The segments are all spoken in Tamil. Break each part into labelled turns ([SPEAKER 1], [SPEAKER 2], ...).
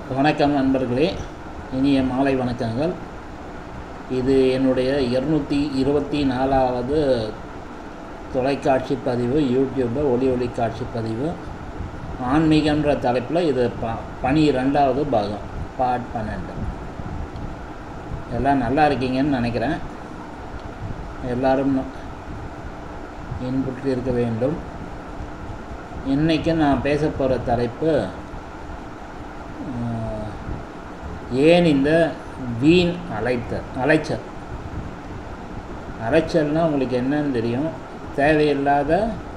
[SPEAKER 1] வணக்கம் நண்பர்களே இனிய மாலை வணக்கங்கள் இது என்னுடைய இருநூற்றி இருபத்தி நாலாவது தொலைக்காட்சி பதிவு யூடியூப்பில் ஒளி ஒளி காட்சி பதிவு ஆன்மீகன்ற தலைப்பில் இது ப பனிரெண்டாவது பாகம் பார்ட் பன்னெண்டு எல்லாம் நல்லா இருக்கீங்கன்னு நினைக்கிறேன் எல்லாரும் இன்புற்று இருக்க வேண்டும் இன்றைக்கி நான் பேச போகிற தலைப்பு ஆஹ், ஏன் இந்த வீண் அலைத்தல் அலைச்சல் அலைச்சல்னால் உங்களுக்கு என்னன்னு தெரியும் தேவையில்லாத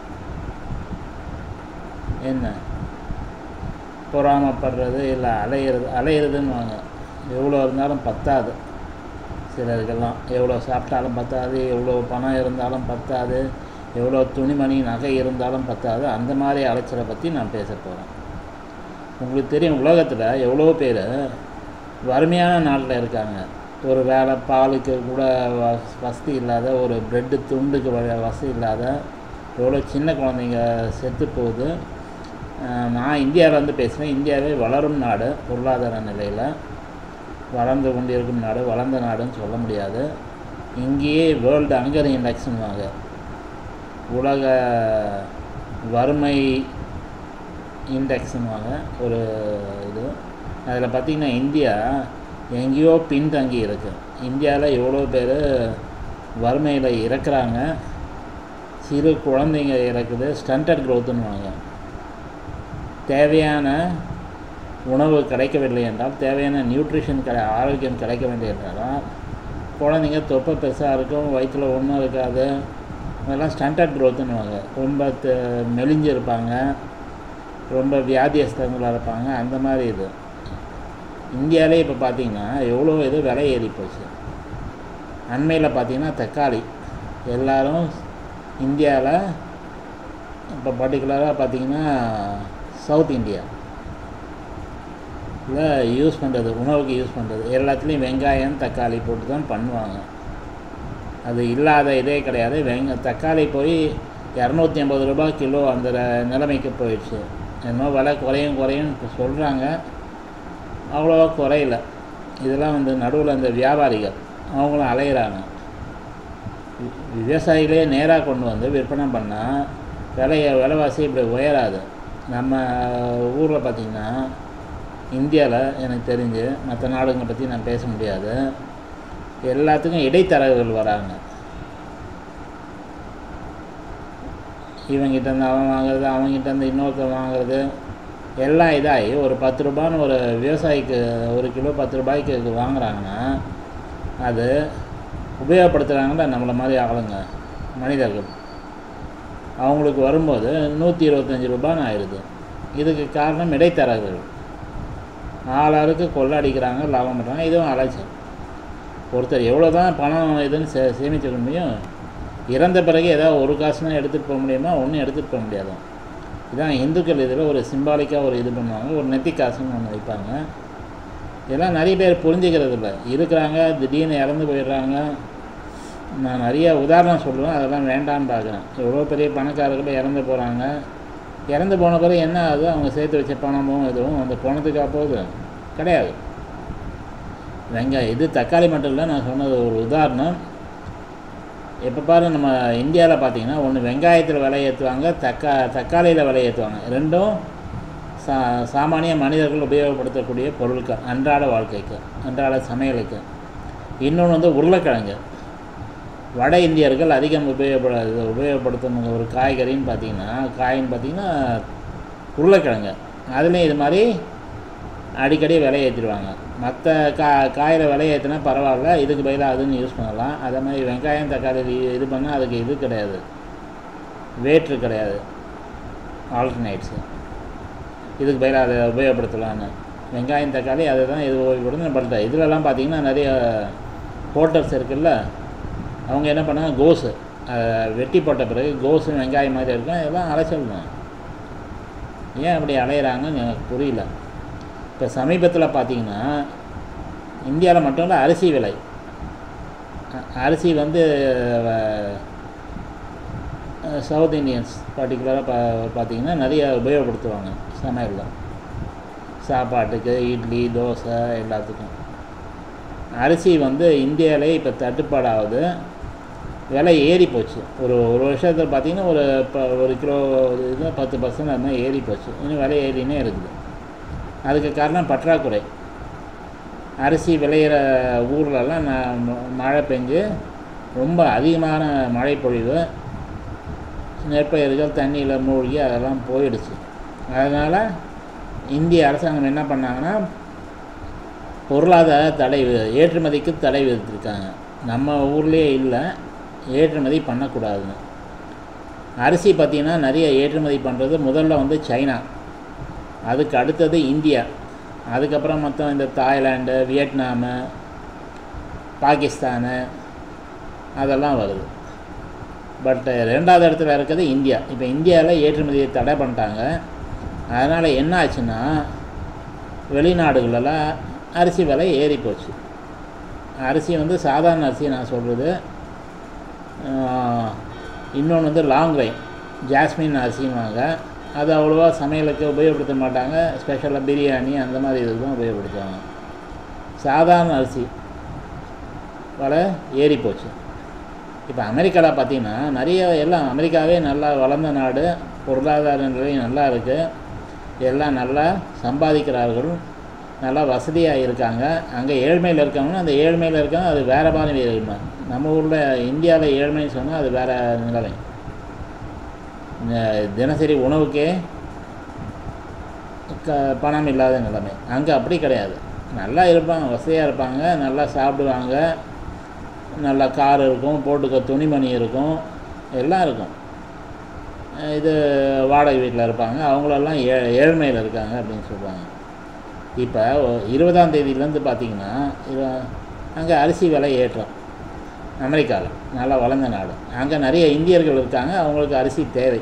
[SPEAKER 1] என்ன பொறாமப்படுறது இல்லை அலையிறது அலையிறதுன்னு வாங்க எவ்வளோ இருந்தாலும் பத்தாது சிலருக்கெல்லாம் எவ்வளோ சாப்பிட்டாலும் பத்தாது எவ்வளோ பணம் இருந்தாலும் பத்தாது எவ்வளோ துணிமணி நகை இருந்தாலும் பத்தாது அந்த மாதிரி அலைச்சலை பற்றி நான் பேச போகிறேன் உங்களுக்கு தெரியும் உலகத்தில் எவ்வளோ பேர் வறுமையான நாட்டில் இருக்காங்க ஒரு வேலை பாலுக்கு கூட வஸ் வசதி இல்லாத ஒரு பிரெட்டு துண்டுக்கு வ- வசதி இல்லாத எவ்வளோ சின்ன குழந்தைங்க செத்து போகுது அஹ் நான் இந்தியாவிலேருந்து பேசுகிறேன் இந்தியாவே வளரும் நாடு பொருளாதார நிலையில் வளர்ந்து கொண்டிருக்கும் நாடு வளர்ந்த நாடுன்னு சொல்ல முடியாது இங்கேயே வேர்ல்டு அங்கர் இண்டெக்ஸ்னுவாங்க உலக வறுமை இண்டெக்ஸ்னுவாங்க ஒரு இது அதில் பார்த்திங்கன்னா இந்தியா எங்கேயோ பின்தங்கி இருக்கு இந்தியாவில் எவ்வளோ பேர் வறுமையில் இறக்குறாங்க சிறு குழந்தைங்க இறக்குது ஸ்டண்டட் க்ரோத்துன்னுவாங்க தேவையான உணவு கிடைக்கவில்லை என்றால் தேவையான நியூட்ரிஷன் கிடை ஆரோக்கியம் கிடைக்கவில்லை என்றால் குழந்தைங்க தொப்பை பெருசாக இருக்கும் வயிற்றில் ஒன்றும் இருக்காது அதெல்லாம் ஸ்டண்டட் க்ரோத்துன்னுவாங்க ரொம்ப த- மெலிஞ்சு இருப்பாங்க ரொம்ப வியாதியஸ்தங்களாக இருப்பாங்க அந்த மாதிரி இது இந்தியாவிலே இப்போ பார்த்தீங்கன்னா எவ்வளோ இது விலை ஏறி போச்சு அண்மையில் பார்த்தீங்கன்னா தக்காளி எல்லாரும் இந்தியாவில் இப்போ பர்டிகுலராக பார்த்தீங்கன்னா சவுத் இந்தியா இதில் யூஸ் பண்ணுறது உணவுக்கு யூஸ் பண்ணுறது எல்லாத்துலேயும் வெங்காயம் தக்காளி போட்டு தான் பண்ணுவாங்க அது இல்லாத இதே கிடையாது வெங்க தக்காளி போய் இரநூத்தி ஐம்பது ரூபாய் கிலோ அந்த ர- நிலைமைக்கு போயிடுச்சு என்னமோ விலை குறையும் குறையும் இப்போ சொல்கிறாங்க அவ்வளோவா குறையல இதெல்லாம் வந்து நடுவில் அந்த வியாபாரிகள் அவங்களும் அலையிறாங்க வி- விவசாயிகளே நேராக கொண்டு வந்து விற்பனை பண்ணால் விலைய விலைவாசி இப்படி உயராது நம்ம ஊரில் பார்த்திங்கன்னா இந்தியாவில் எனக்கு தெரிஞ்சு மற்ற நாடுங்களை பற்றி நான் பேச முடியாது எல்லாத்துக்கும் இடைத்தரகர்கள் வராங்க இவங்கிட்ட இருந்து அவன் வாங்குறது அவங்ககிட்ட இருந்து இன்னொருத்தன் வாங்குறது எல்லாம் இதாகி ஒரு பத்து ரூபான்னு ஒரு விவசாயிக்கு ஒரு கிலோ பத்து ரூபாய்க்கு வாங்குறாங்கன்னா அது உபயோகப்படுத்துகிறாங்கள நம்மளை மாதிரி ஆளுங்க மனிதர்கள் அவங்களுக்கு வரும்போது நூற்றி இருபத்தஞ்சி ரூபான்னு ஆயிடுது இதுக்கு காரணம் இடைத்தரகர்கள் ஆளாருக்கு கொள்ளடிக்கிறாங்க லாபம் பண்ணுறாங்க இதுவும் அலைச்சல் ஒருத்தர் எவ்வளோ தான் பணம் இதுன்னு சே சேமிச்சு வைக்க முடியும் இறந்த பிறகு ஏதாவது ஒரு காசுனா எடுத்துகிட்டு போக முடியுமா ஒன்றும் எடுத்துகிட்டு போக முடியாது இதான் இந்துக்கள் இதில் ஒரு சிம்பாலிக்காக ஒரு இது பண்ணுவாங்க ஒரு நெத்தி காசுன்னு ஒன்று வைப்பாங்க இதெல்லாம் நிறைய பேர் புரிஞ்சுக்கிறது இல்லை இருக்கிறாங்க திடீர்னு இறந்து போயிடுறாங்க நான் நிறைய உதாரணம் சொல்லுவேன் அதெல்லாம் வேண்டாம்னு பார்க்குறேன் எவ்வளோ பெரிய பணக்காரர்கள் இறந்து போகிறாங்க இறந்து போன பிறகு என்ன ஆகுது அவங்க சேர்த்து வச்ச பணமும் எதுவும் அந்த பணத்துக்காக போகுது கிடையாது வெங்காயம் இது தக்காளி மட்டும் இல்லை நான் சொன்னது ஒரு உதாரணம் எப்போ பாரு நம்ம இந்தியாவில் பார்த்தீங்கன்னா ஒன்று வெங்காயத்தில் விலை ஏற்றுவாங்க தக்கா தக்காளியில் விலை ஏற்றுவாங்க ரெண்டும் சா சாமானிய மனிதர்கள் உபயோகப்படுத்தக்கூடிய பொருட்கள் அன்றாட வாழ்க்கைக்கு அன்றாட சமையலுக்கு இன்னொன்று வந்து உருளைக்கிழங்கு வட இந்தியர்கள் அதிகம் உபயோகப்பட உபயோகப்படுத்தும் ஒரு காய்கறின்னு பார்த்தீங்கன்னா காயின்னு பார்த்தீங்கன்னா உருளைக்கிழங்கு அதுலேயும் இது மாதிரி அடிக்கடி விலை ஏற்றிடுவாங்க மற்ற கா காயில் விலை ஏற்றினா பரவாயில்ல இதுக்கு பதிலாக அதுன்னு யூஸ் பண்ணலாம் அதே மாதிரி வெங்காயம் தக்காளி இது- இது பண்ணால் அதுக்கு இது கிடையாது வேற்று கிடையாது ஆல்டர்னேட்ஸு இதுக்கு பதிலாக அதை உபயோகப்படுத்தலான்னு வெங்காயம் தக்காளி அதை தான் இது உபயோகப்படுத்து பட் இதுலலாம் பார்த்தீங்கன்னா நிறைய ஹோட்டல்ஸ் இருக்குல்ல அவங்க என்ன பண்ணாங்க கோஸு அதை வெட்டி போட்ட பிறகு கோஸு வெங்காயம் மாதிரி இருக்கும் இதெல்லாம் அலைச்சல் தான் ஏன் அப்படி அலையிறாங்கன்னு எனக்கு புரியல இப்போ சமீபத்தில் பார்த்தீங்கன்னா இந்தியாவில் மட்டும் இல்லை அரிசி விலை அ- அரிசி வந்து சவுத் இந்தியன்ஸ் பர்டிகுலராக பா பார்த்தீங்கன்னா நிறைய உபயோகப்படுத்துவாங்க சமையலில் சாப்பாட்டுக்கு இட்லி தோசை எல்லாத்துக்கும் அரிசி வந்து இந்தியாவிலே இப்போ தட்டுப்பாடாகுது விலை ஏறி போச்சு ஒரு ஒரு வருஷத்தில் பார்த்தீங்கன்னா ஒரு இப்போ ஒரு கிலோ இது பத்து பர்சன்ட் அது மாதிரி ஏறி போச்சு இன்னும் விலை ஏறினே இருக்குது அதுக்கு காரணம் பற்றாக்குறை அரிசி விளையிற ஊர்லலாம் நான் ம- மழை பெஞ்சு ரொம்ப அதிகமான மழை பொழிவு நெற்பயிர்கள் தண்ணியில் மூழ்கி அதெல்லாம் போயிடுச்சு அதனால் இந்திய அரசாங்கம் என்ன பண்ணாங்கன்னா பொருளாதார தடை வி- ஏற்றுமதிக்கு தடை விதித்திருக்காங்க நம்ம ஊர்லேயே இல்லை ஏற்றுமதி பண்ணக்கூடாதுன்னு அரிசி பார்த்திங்கன்னா நிறைய ஏற்றுமதி பண்ணுறது முதல்ல வந்து சைனா அதுக்கு அடுத்தது இந்தியா அதுக்கப்புறம் மொத்தம் இந்த தாய்லாந்து வியட்நாமு பாகிஸ்தானு அதெல்லாம் வருது பட் ரெண்டாவது இடத்துல இருக்கிறது இந்தியா இப்போ இந்தியாவில் ஏற்றுமதியை தடை பண்ணிட்டாங்க அதனால் என்ன ஆச்சுன்னா வெளிநாடுகளெல்லாம் அரிசி விலை ஏறி போச்சு அரிசி வந்து சாதாரண அரிசி நான் சொல்கிறது இன்னொன்று வந்து லாங் ரைன் ஜாஸ்மின் அரிசின்வாங்க அது அவ்வளோவா சமையலுக்கு உபயோகப்படுத்த மாட்டாங்க ஸ்பெஷலாக பிரியாணி அந்த மாதிரி இதுக்கு தான் உபயோகப்படுத்துவாங்க சாதாரண அரிசி விலை ஏறி போச்சு இப்போ அமெரிக்காவில் பார்த்தீங்கன்னா நிறைய எல்லாம் அமெரிக்காவே நல்லா வளர்ந்த நாடு பொருளாதார நிலை நல்லா இருக்குது எல்லாம் நல்லா சம்பாதிக்கிறார்கள் நல்லா வசதியாக இருக்காங்க அங்கே ஏழ்மையில் இருக்காங்கன்னா அந்த ஏழ்மையில் இருக்காங்க அது வேறு மாதிரி ஏழ்மை நம்ம ஊரில் இந்தியாவில் ஏழ்மைன்னு சொன்னால் அது வேறு நிலைமை இந்த தினசரி உணவுக்கே க பணம் இல்லாத நிலைமை அங்கே அப்படி கிடையாது நல்லா இருப்பாங்க வசதியாக இருப்பாங்க நல்லா சாப்பிடுவாங்க நல்லா கார் இருக்கும் போட்டுக்க துணிமணி இருக்கும் எல்லாம் இருக்கும் அஹ் இது வாடகை வீட்டில் இருப்பாங்க அவங்களெல்லாம் ஏ ஏழ்மையில் இருக்காங்க அப்படின்னு சொல்லுவாங்க இப்போ இருபதாம் தேதியிலேருந்து பார்த்தீங்கன்னா அங்கே அரிசி விலை ஏற்றம் அமெரிக்காவில் நல்லா வளர்ந்த நாடு அங்கே நிறைய இந்தியர்கள் இருக்காங்க அவங்களுக்கு அரிசி தேவை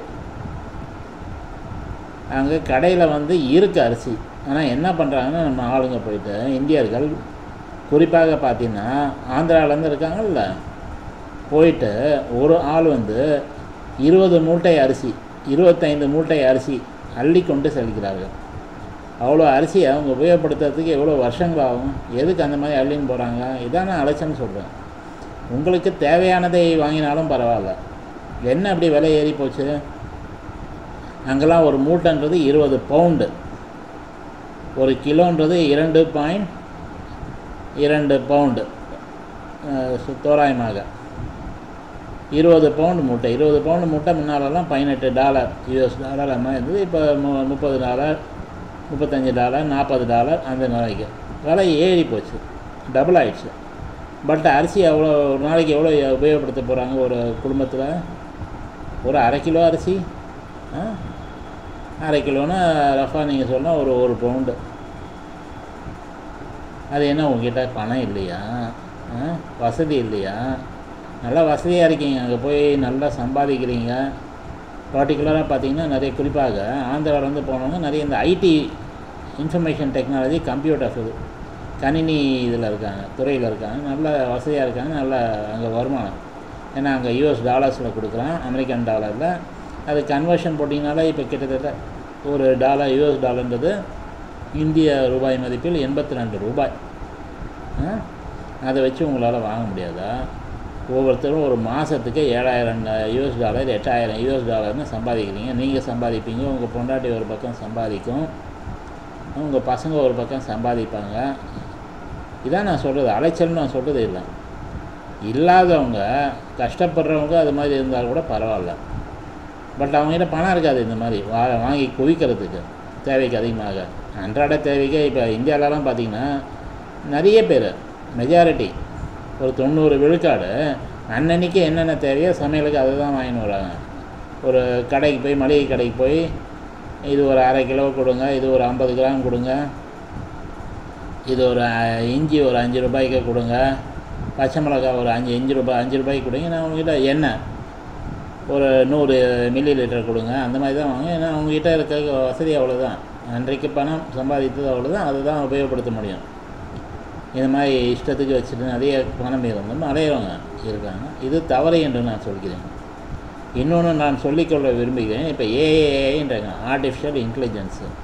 [SPEAKER 1] அங்கே கடையில் வந்து இருக்கு அரிசி ஆனால் என்ன பண்ணுறாங்கன்னா நம்ம ஆளுங்க போயிட்டு இந்தியர்கள் குறிப்பாக பார்த்தீங்கன்னா ஆந்திராவிலேருந்து இருக்காங்கல்ல போயிட்டு ஒரு ஆள் வந்து இருபது மூட்டை அரிசி இருபத்தைந்து மூட்டை அரிசி அள்ளி கொண்டு செல்கிறார்கள் அவ்வளோ அரிசியை அவங்க உபயோகப்படுத்துறதுக்கு எவ்வளோ வருஷங்கள் ஆகும் எதுக்கு அந்த மாதிரி அள்ளின்னு போகிறாங்க இதான் நான் அலைச்சன்னு சொல்கிறேன் உங்களுக்கு தேவையானதை வாங்கினாலும் பரவாயில்ல என்ன அப்படி விலை ஏறி போச்சு அங்கெல்லாம் ஒரு மூட்டைன்றது இருபது பவுண்டு ஒரு கிலோன்றது இரண்டு பாயிண்ட் இரண்டு பவுண்டு அஹ், சு- தோராயமாக இருபது பவுண்டு மூட்டை இருபது பவுண்டு மூட்டை முன்னாலெல்லாம் பதினெட்டு டாலர் யூஎஸ் டாலர் அந்த மாதிரி இருந்தது இப்போ மு முப்பது டாலர் முப்பத்தஞ்சு டாலர் நாற்பது டாலர் அந்த நிலைக்கு விலை ஏறி போச்சு டபுள் ஆயிடுச்சு பட் அரிசி எவ்வளோ ஒரு நாளைக்கு எவ்வளோ உபயோகப்படுத்த போகிறாங்க ஒரு குடும்பத்தில் ஒரு அரை கிலோ அரிசி ஆ அரை கிலோன்னா ரஃபாக நீங்கள் சொன்னால் ஒரு ஒரு பவுண்டு அது என்ன உங்ககிட்ட பணம் இல்லையா ஆ? வசதி இல்லையா நல்லா வசதியாக இருக்கீங்க அங்கே போய் நல்லா சம்பாதிக்கிறீங்க பர்டிகுலராக பார்த்தீங்கன்னா நிறைய குறிப்பாக ஆந்திராவிலேருந்து போனவங்க நிறைய இந்த ஐடி இன்ஃபர்மேஷன் டெக்னாலஜி கம்ப்யூட்டர்ஸ் இது கணினி இதில் இருக்காங்க துறையில் இருக்காங்க நல்ல வசதியாக இருக்காங்க நல்ல அங்கே வருமானம் ஏன்னா அங்கே யூஎஸ் டாலர்ஸில் கொடுக்குறான் அமெரிக்கன் டாலரில் அது கன்வர்ஷன் போட்டிங்கனாலே இப்போ கிட்டத்தட்ட ஒரு டாலர் யூஎஸ் டாலர்ன்றது இந்திய ரூபாய் மதிப்பில் எண்பத்தி ரெண்டு ரூபாய் ஆ? அதை வச்சு உங்களால் வாங்க முடியாதா ஒவ்வொருத்தரும் ஒரு மாதத்துக்கு ஏழாயிரம் யூஎஸ் டாலர் எட்டாயிரம் யூஎஸ் டாலர்னு சம்பாதிக்கிறீங்க நீங்கள் சம்பாதிப்பீங்க உங்கள் பொண்டாட்டி ஒரு பக்கம் சம்பாதிக்கும் உங்கள் பசங்க ஒரு பக்கம் சம்பாதிப்பாங்க இதான் நான் சொல்கிறது அலைச்சல்னு நான் சொல்கிறது இல்லை இல்லாதவங்க கஷ்டப்படுறவங்க அது மாதிரி இருந்தால் கூட பரவாயில்ல பட் அவங்ககிட்ட பணம் இருக்காது இந்த மாதிரி வா வாங்கி குவிக்கிறதுக்கு தேவைக்கு அதிகமாக அன்றாட தேவைக்கே இப்போ இந்தியாவிலலாம் பார்த்தீங்கன்னா நிறைய பேர் மெஜாரிட்டி ஒரு தொண்ணூறு விழுக்காடு அன்னன்னைக்கு என்னென்ன தேவையோ சமையலுக்கு அதை தான் வாங்கின்னு வராங்க ஒரு கடைக்கு போய் மளிகை கடைக்கு போய் இது ஒரு அரை கிலோ கொடுங்க இது ஒரு ஐம்பது கிராம் கொடுங்க இது ஒரு அஹ், இஞ்சி ஒரு அஞ்சு ரூபாய்க்கு கொடுங்க பச்சை மிளகாய் ஒரு அஞ்சு அஞ்சு ரூபாய் அஞ்சு ரூபாய்க்கு கொடுங்க நான் உங்ககிட்ட எண்ணெய் ஒரு நூறு மில்லி லிட்டர் கொடுங்க அந்த மாதிரி தான் வாங்க ஏன்னா அவங்ககிட்ட இருக்க வசதி அவ்வளோதான் அன்றைக்கு பணம் சம்பாதித்தது அவ்வளோதான் அதுதான் உபயோகப்படுத்த முடியும் இந்த மாதிரி இஷ்டத்துக்கு வச்சுட்டு நிறைய பணம் இருந்தும் அலையிறவங்க இருக்காங்க இது தவறு என்று நான் சொல்கிறேன் இன்னொன்று நான் சொல்லிக்கொள்ள விரும்புகிறேன் இப்போ ஏஏஏன்றாங்க ஆர்டிஃபிஷியல் இன்டெலிஜென்ஸு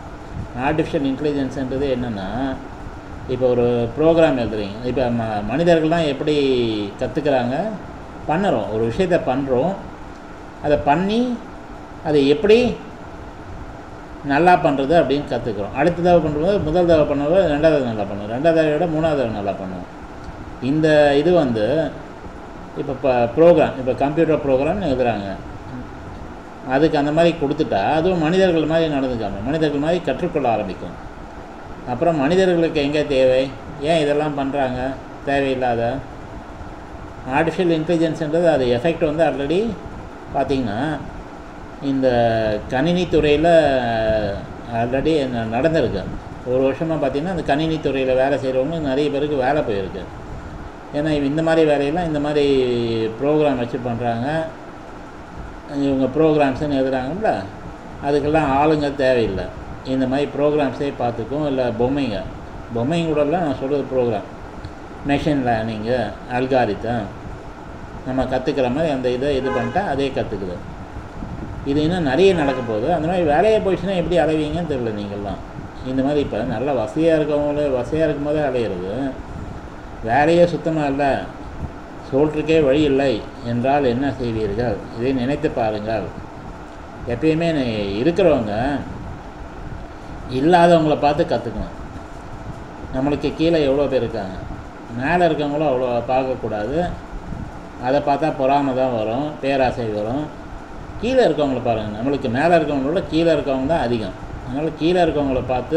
[SPEAKER 1] ஆர்டிஃபிஷியல் இன்டெலிஜென்ஸ்ன்றது என்னென்னா இப்போ ஒரு ப்ரோக்ராம் எழுதுறீங்க இப்போ ம மனிதர்கள்லாம் எப்படி கற்றுக்குறாங்க பண்ணுறோம் ஒரு விஷயத்த பண்ணுறோம் அதை பண்ணி அதை எப்படி நல்லா பண்ணுறது அப்படின்னு கற்றுக்குறோம் அடுத்த தடவை பண்ணும்போது முதல் தடவை பண்ணும்போது ரெண்டாவது தடவை நல்லா பண்ணுவோம் ரெண்டாவது தடவை விட மூணாவது தடவை நல்லா பண்ணுவோம் இந்த இது வந்து இப்போ இப்போ ப்ரோக்ராம் இப்போ கம்ப்யூட்டர் ப்ரோக்ராம் எழுதுகிறாங்க அதுக்கு அந்த மாதிரி கொடுத்துட்டா அதுவும் மனிதர்கள் மாதிரி நடந்துக்காம மனிதர்கள் மாதிரி கற்றுக்கொள்ள ஆரம்பிக்கும் அப்புறம் மனிதர்களுக்கு எங்கே தேவை ஏன் இதெல்லாம் பண்ணுறாங்க தேவையில்லாத ஆர்டிஃபிஷியல் இன்டெலிஜென்ஸ்ன்றது அது எஃபெக்ட் வந்து ஆல்ரெடி பார்த்திங்கன்னா இந்த கணினி துறையில் ஆல்ரெடி நடந்திருக்கு ஒரு வருஷமாக பார்த்திங்கன்னா அந்த கணினி துறையில் வேலை செய்கிறவங்க நிறைய பேருக்கு வேலை போயிருக்கு ஏன்னா இந்த மாதிரி வேலையெல்லாம் இந்த மாதிரி ப்ரோக்ராம் வச்சு பண்ணுறாங்க இவங்க ப்ரோக்ராம்ஸ்னு எழுதுறாங்கல்ல அதுக்கெல்லாம் ஆளுங்க தேவையில்லை இந்த மாதிரி ப்ரோக்ராம்ஸே பார்த்துக்கும் இல்லை பொம்மைங்க பொம்மைங்க கூடலாம் நான் சொல்கிறது ப்ரோக்ராம் மெஷின் லேர்னிங்கு அல்காரித்தம் நம்ம கற்றுக்கிற மாதிரி அந்த இதை இது பண்ணிட்டா அதே கற்றுக்குது இது இன்னும் நிறைய நடக்க போகுது அந்த மாதிரி வேலையை போயிடுச்சுன்னா எப்படி அலைவீங்கன்னு தெரியல நீங்கள்லாம் இந்த மாதிரி இப்போ நல்ல வசதியாக இருக்கவங்கள வசதியாக இருக்கும்போதே அலையிறது வேலையே சுத்தமாக இல்லை சோற்றுக்கே வழி இல்லை என்றால் என்ன செய்வீர்கள் இதை நினைத்து பாருங்கள் எப்பயுமே நி- இருக்கிறவங்க இல்லாதவங்கள பார்த்து கற்றுக்கணும் நம்மளுக்கு கீழே எவ்வளோ பேர் இருக்காங்க மேலே இருக்கவங்களும் அவ்வளோ பார்க்கக்கூடாது அதை பார்த்தா பொறாமை தான் வரும் பேராசை வரும் கீழே இருக்கவங்கள பாருங்கள் நம்மளுக்கு மேலே இருக்கவங்களோட கீழே இருக்கவங்க தான் அதிகம் அதனால் கீழே இருக்கவங்கள பார்த்து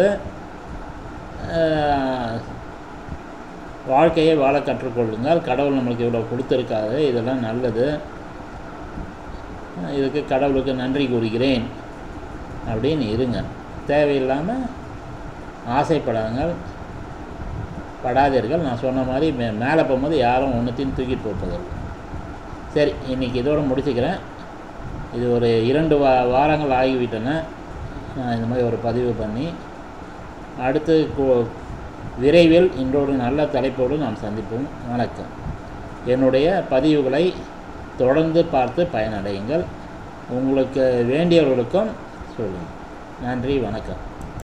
[SPEAKER 1] ஆஹ், வாழ்க்கையை வாழ கற்றுக்கொள்ளுங்கள் கடவுள் நம்மளுக்கு இவ்வளோ கொடுத்துருக்காரு இதெல்லாம் நல்லது இதுக்கு கடவுளுக்கு நன்றி கூறுகிறேன் அப்படின்னு இருங்க தேவையில்லாமல் ஆசைப்படாங்கள் படாதீர்கள் நான் சொன்ன மாதிரி மே மேலே போகும்போது யாரும் ஒன்றுத்தையும் தூக்கிட்டு போப்பதில்லை சரி இன்றைக்கி இதோட முடிச்சுக்கிறேன் இது ஒரு இரண்டு வா வாரங்கள் ஆகிவிட்டன நான் இந்த மாதிரி ஒரு பதிவு பண்ணி அடுத்து கு- விரைவில் இன்றொரு நல்ல தலைப்போடு நாம் சந்திப்போம் வணக்கம் என்னுடைய பதிவுகளை தொடர்ந்து பார்த்து பயனடையுங்கள் உங்களுக்கு வேண்டியவர்களுக்கும் சொல்லுங்கள் நன்றி வணக்கம்